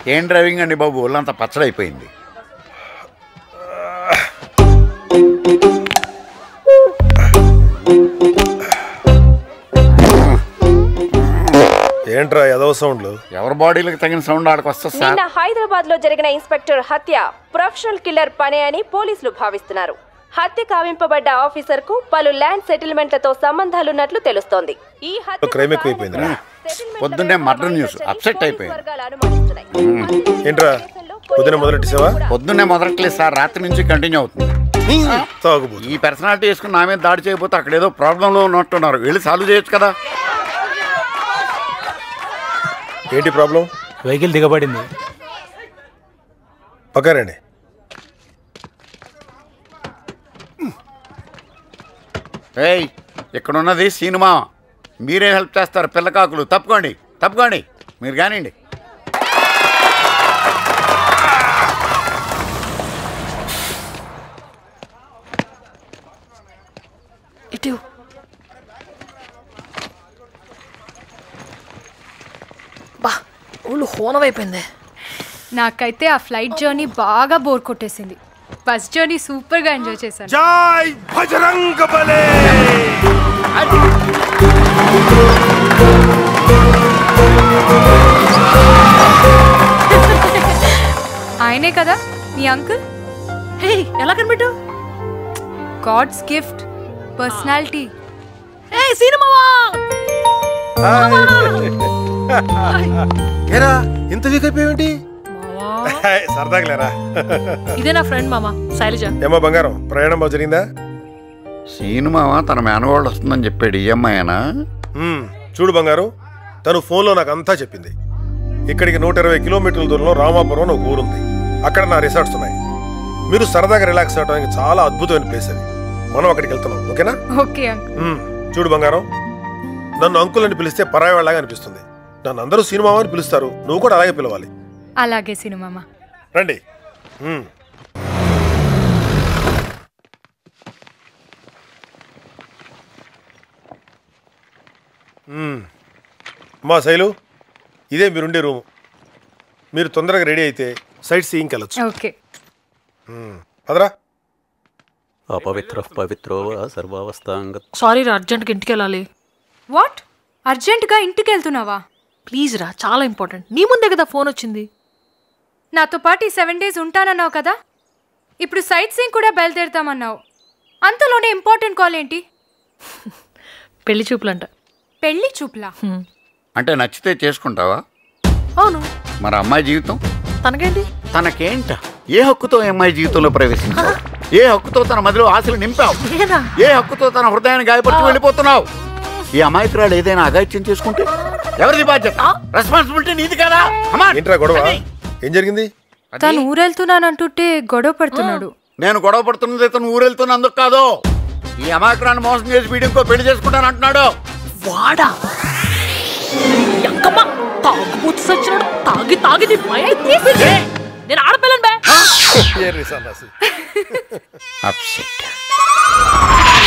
ఏం డ్రైవింగ్ అండి బాబు ఒళ్ళంతా పచ్చడైపోయింది ఏంట్రా ఎదవ సౌండ్లు ఎవరి బాడీలకు తగిన సౌండ్ ఆడకు వస్తుంది సార్ నిన్న హైదరాబాద్ లో జరిగిన ఇన్స్పెక్టర్ హత్య ప్రొఫెషనల్ కిల్లర్ పనే అని పోలీసులు భావిస్తున్నారు హత్య కావింపబడ్డ ఆఫీసర్ కు పలు ల్యాండ్ సెటిల్మెంట్లతో సంబంధాలున్నట్లు తెలుస్తోంది ఈ హత్య క్రైమ్ ఎక్కువైపోయిందిరా. పొద్దున్నే మర్డర్ న్యూస్ అప్సెట్ అయిపోయింది ఏంట్రా పొద్దున మొదలెట్టేసావా పొద్దున్నే మొదలట్లేదు సార్ రాత్రి నుంచి కంటిన్యూ అవుతుంది తాగుబోతు ఈ పర్సనాలిటీ వేసుకుని నా మీద దాడి చేయకపోతే అక్కడ ఏదో ప్రాబ్లంలో ఉన్నట్టున్నారు వెళ్ళి సాల్వ్ చేయొచ్చు కదా ఏంటి ప్రాబ్లం వెహికల్ దిగబడింది పక్కరండి ఏయ్ ఇక్కడ ఉన్నది సినిమా మీరే హెల్ప్ చేస్తారు పిల్లకాకులు తప్పుకోండి తప్పుకోండి మీరు కానివ్వండి ఇటు బా ఊళ్ళు హోనమైపోయింది నాకైతే ఆ ఫ్లైట్ జర్నీ బాగా బోర్ కొట్టేసింది బస్ జర్నీ సూపర్గా ఎంజాయ్ చేశాను జై భజరంగ బలే ఆయనే కదా మీ అంకుల్ హే ఎలా కనిపెట్టావు గాడ్స్ గిఫ్ట్ పర్సనాలిటీ ఏ సినిమావా ఏరా ఇంత వీక్ అయిపోయావేంటి సరదాగా లేరా ఇదే నా ఫ్రెండ్ మామ శైలజ ఏమో బంగారం ప్రయాణం బాగా జరిగిందా సినిమా తన మేనవాళ్ళు వస్తుందని చెప్పాడు ఈఎంఐ అయినా మ్మ్. చూడు బంగారు తను ఫోన్లో నాకు అంతా చెప్పింది ఇక్కడికి నూట ఇరవై కిలోమీటర్ల దూరంలో రామాపురం అని ఒక ఊరుంది అక్కడ నా రిసార్ట్స్ ఉన్నాయి మీరు సరదాగా రిలాక్స్ అవడానికి చాలా అద్భుతమైన ప్లేస్ అది మనం అక్కడికి వెళ్తున్నాం ఓకేనా ఓకే అంకుల్ మ్మ్. చూడు బంగారం నన్ను అంకుల్ అని పిలిస్తే పరాయి వాళ్ళగా అనిపిస్తుంది నన్ను అందరూ సినిమా అని పిలుస్తారు నువ్వు కూడా అలాగే పిలవాలి అలాగే సినిమా రండి మ్మ్. మ్మ్. మా శైలు ఇదే మీరుండే రూము మీరు తొందరగా రెడీ అయితే సైట్ సీయింగ్కి వెళ్ళొచ్చు ఓకే పదరా అపవిత్ర పవిత్రో వా సర్వావస్థాంగ సారీ రా అర్జెంట్గా ఇంటికి వెళ్ళాలి వాట్ అర్జెంటుగా ఇంటికి వెళ్తున్నావా ప్లీజ్ రా చాలా ఇంపార్టెంట్ నీ ముందే కదా ఫోన్ వచ్చింది నాతో పాటు ఈ సెవెన్ డేస్ ఉంటానన్నావు కదా ఇప్పుడు సైట్ సీయింగ్ కూడా బయలుదేరుతామన్నావు అంతలోనే ఇంపార్టెంట్ కాల్ ఏంటి పెళ్లి చూపులంట పెళ్లి చూపులా అంటే నచ్చితే చేసుకుంటావా అవును మరి అమ్మాయి జీవితం తనకేంటి తనకేంట ఏ హక్కుతో ఈ అమ్మాయి జీవితంలో ప్రవేశించావు ఏ హక్కుతో తన మదిలో ఆశలు నింపావు నేనా ఏ హక్కుతో తన హృదయాన్ని గాయపరిచి వెళ్ళిపోతున్నావు ఈ అమాయకురాలు ఏదైనా అగాయిత్యం చేసుకుంటే ఎవరిది బాధ్యత రెస్పాన్సిబిలిటీ నీది కదా Come on. ఏంట్రా గొడవ అది. ఏం జరిగింది అది. తను ఊరెళ్తున్నానంటుంటే గొడవ పడుతున్నాడు నేను గొడవ పడుతున్నది తను ఊరెళ్తున్నందుకు కాదు ఈ అమాయకురాన్ని మోసం చేసి వీడి ఇంకో పెళ్లి చేసుకుంటాను అంటున్నాడు వాడా ఎంకమ్మ తాగుబోతు సచ్చినాడు తాగి తాగి నీ మైండ్ తీసి నేను ఆడపిల్లని బే ఏ రిసార్ట్ రాసి. అప్సెట్